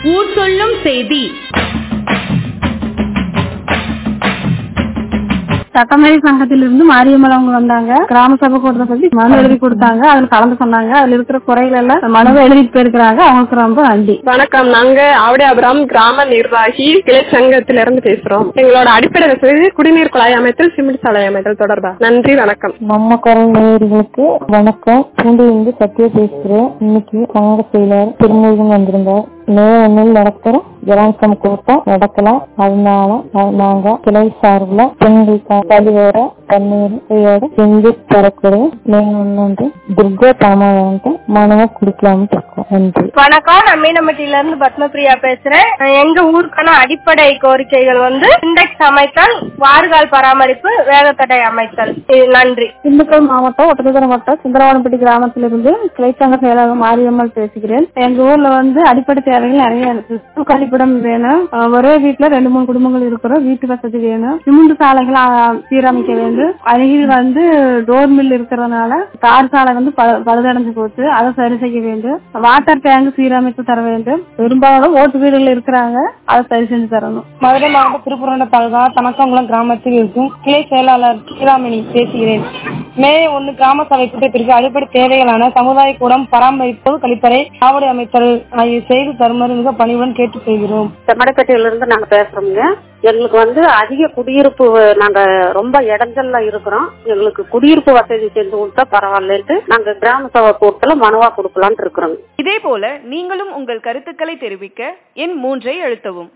ஊர் சொல்லும் செய்தி சட்டமேலை சங்கத்திலிருந்து மாரியம்மன் அவங்க வந்தாங்க கிராம சபை கூட்டத்தை பத்தி மனு எழுதி கொடுத்தாங்க அதுல கலந்து சொன்னாங்க அதுல இருக்கிற குறைகள் எல்லாம் மனுவை எழுதிட்டு போயிருக்கிறாங்க அவங்களுக்கு ரொம்ப நன்றி வணக்கம் நாங்க ஆவடியாபுரம் கிராம நிர்வாகி கிளை சங்கத்தில இருந்து பேசுறோம் எங்களோட அடிப்படை வசதி குடிநீர் குழாய் அமைத்தல் சிமெண்ட் சாலை அமைத்தல் தொடர்பா நன்றி வணக்கம் நம்ம குரல் நேயர்களுக்கு வணக்கம் பூண்டிலிருந்து சத்யா பேசுறேன் இன்னைக்கு சங்க செயலர் திருமுருகன் வந்திருந்தார் மே ஒண்ணில் நடக்கிற ஜனாங்கம் கூட்டம் நடக்கலாம் அதனால நாங்க கிளை சார்பில் பெண்களுக்கு கழிவோட தண்ணீரோட செஞ்சு தரக்கூடிய மே ஒன்று துர்கா தாமாவன்ட்டு மனவை குடிக்கலாம்னு இருக்கோம் நன்றி வணக்கம் நான் மீனம்பட்டியில இருந்து பத்மபிரியா பேசுறேன் எங்க ஊருக்கான அடிப்படை கோரிக்கைகள் வந்து இண்டெக்ஸ் அமைத்தல் வாறுகால் பராமரிப்பு வேகத்தடை அமைத்தல் இது நன்றி திண்டுக்கல் மாவட்டம் ஒட்டதுறை மாவட்டம் சுந்தரவானப்பட்டி கிராமத்திலிருந்து கிளைச்சங்க செயலாளர் மாரியம்மாள் பேசுகிறேன் எங்க ஊர்ல வந்து அடிப்படை தேவைகள் நிறைய இருக்கு ஸ்கூல் கழிப்பிடம் வேணும் அஹ் ஒரே வீட்டுல ரெண்டு மூணு குடும்பங்கள் இருக்கிறோம் வீட்டு வசதி வேணும் சிமெண்ட் சாலைகள் அஹ், சீரமைக்க வேண்டும் அருகில் வந்து டோர் மில் இருக்கிறதுனால தார் சாலை வந்து ப- பழுதடைஞ்சு போச்சு அதை சரி செய்ய வேண்டும் வாட்டர் டேங்க் சீரமைத்து தர வேண்டும் பெரும்பாலும் ஓட்டு வீடுகள் இருக்கிறாங்க அதை சரி செஞ்சு தரணும் மதுரை மாவட்டம் திருப்புரண்ட தாலுகா தனக்கங்குளம் கிராமத்தில் இருக்கும் கிளை செயலாளர் ஸ்ரீராமினி பேசுகிறேன் மே ஒன்னு கிராம சபை கூட்டத்திற்கு அடிப்படை தேவைகளான சமுதாய கூடம் பராமரிப்பு கழிப்பறை சாவடி அமைத்தல் ஆகிய செய்து தருமாறு மிக பணிவுடன் கேட்டுக்கொள்கிறோம் செம்மடைப்பேட்டையில இருந்து நாங்க பேசுறோங்க எங்களுக்கு வந்து அதிக குடியிருப்பு நாங்க ரொம்ப இடைஞ்சல்ல இருக்கிறோம் எங்களுக்கு குடியிருப்பு வசதி செஞ்சு கொடுத்தா பரவாயில்லன்ட்டு நாங்க கிராம சபை கூட்டத்துல மனுவா கொடுக்கலாம்னு இருக்கிறோங்க இதே போல நீங்களும் உங்கள் கருத்துக்களை தெரிவிக்க எண் மூன்றை அழுத்தவும்